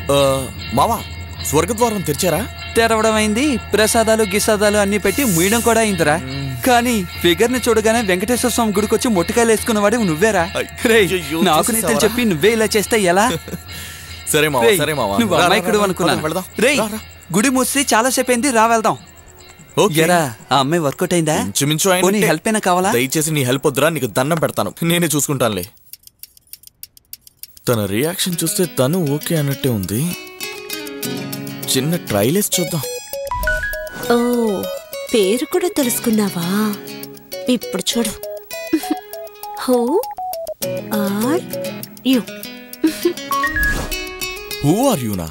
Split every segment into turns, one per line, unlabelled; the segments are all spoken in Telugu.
ఆ, మావా స్వర్గద్వారం తెరిచారా
తెరవడం అయింది ప్రసాదాలు గిసాదాలు అన్ని పెట్టి ముయ్యడం కూడా అయిందిరా కానీ ఫిగర్ ని చూడగానే వెంకటేశ్వర స్వామి గుడికి వచ్చి మొట్టికాయలు వేసుకున్నవాడు నువ్వేరా రేయ్,
అయ్యయ్యో,
నాకు నీతులు
చూసేసావరా?
చెప్పి నువ్వే ఇలా చేస్తే ఎలా
సరే మావా
రేయ్,
సరే మావా
నువ్వు
రా, రా,
అమాయకుడు
రా, రా,
అనుకున్నాను
వెళ్దాం
రేయ్
రా, రా.
గుడి మూసి చాలా సేపు అయింది రా వెళ్దాం
ఓకే.
ఎరా ఆ అమ్మాయి వర్కౌట్ అయిందా
ఇంచుమించు
పోనీ
అయినట్టే.
హెల్ప్ అయినా కావాలా
దయచేసి నీ హెల్ప్ వద్దురా నీకు దండం పెడతాను నేనే చూసుకుంటానులే తన రియాక్షన్ చూస్తే తను ఓకే అన్నట్టే ఉంది చిన్న ట్రైలేసి చూద్దాం
ఓ పేరు కూడా తెలుసుకున్నావా ఇప్పుడు చూడు who are you
who are యూనా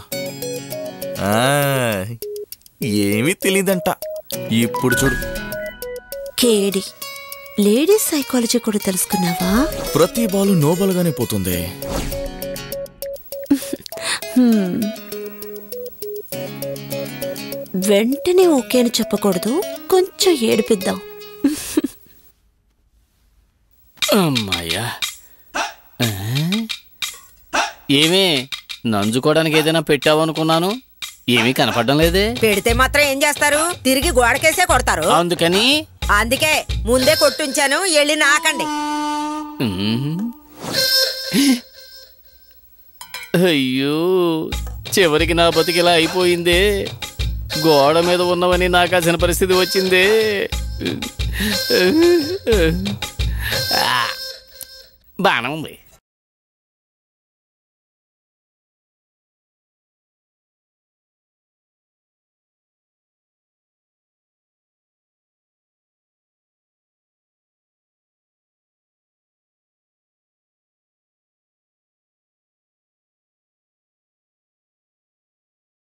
ఏమీ తెలీదంట ఇప్పుడు చూడు
కేడి లేడీస్ సైకాలజీ కూడా తెలుసుకున్నావా
ప్రతి బాలు నోబల్గానే పోతుంది
వెంటనే ఓకే అని చెప్పకూడదు కొంచెం ఏడిపిద్దాం
అమ్మాయ్యా ఆ? ఏమే నంజుకోవడానికి ఏదైనా పెట్టావనుకున్నాను ఏమీ కనపడడం లేదే
పెడితే మాత్రం ఏం చేస్తారు తిరిగి గోడకేసే కొడతారు
అందుకని
అందుకే ముందే కొట్టుంచాను వెళ్ళి నాకండి
ఉమ్. అయ్యో చివరికి నా బతికిలా అయిపోయిందే గోడ మీద ఉన్నవని నాకు అసిన పరిస్థితి వచ్చిందే ఆ, బాగానే ఉంది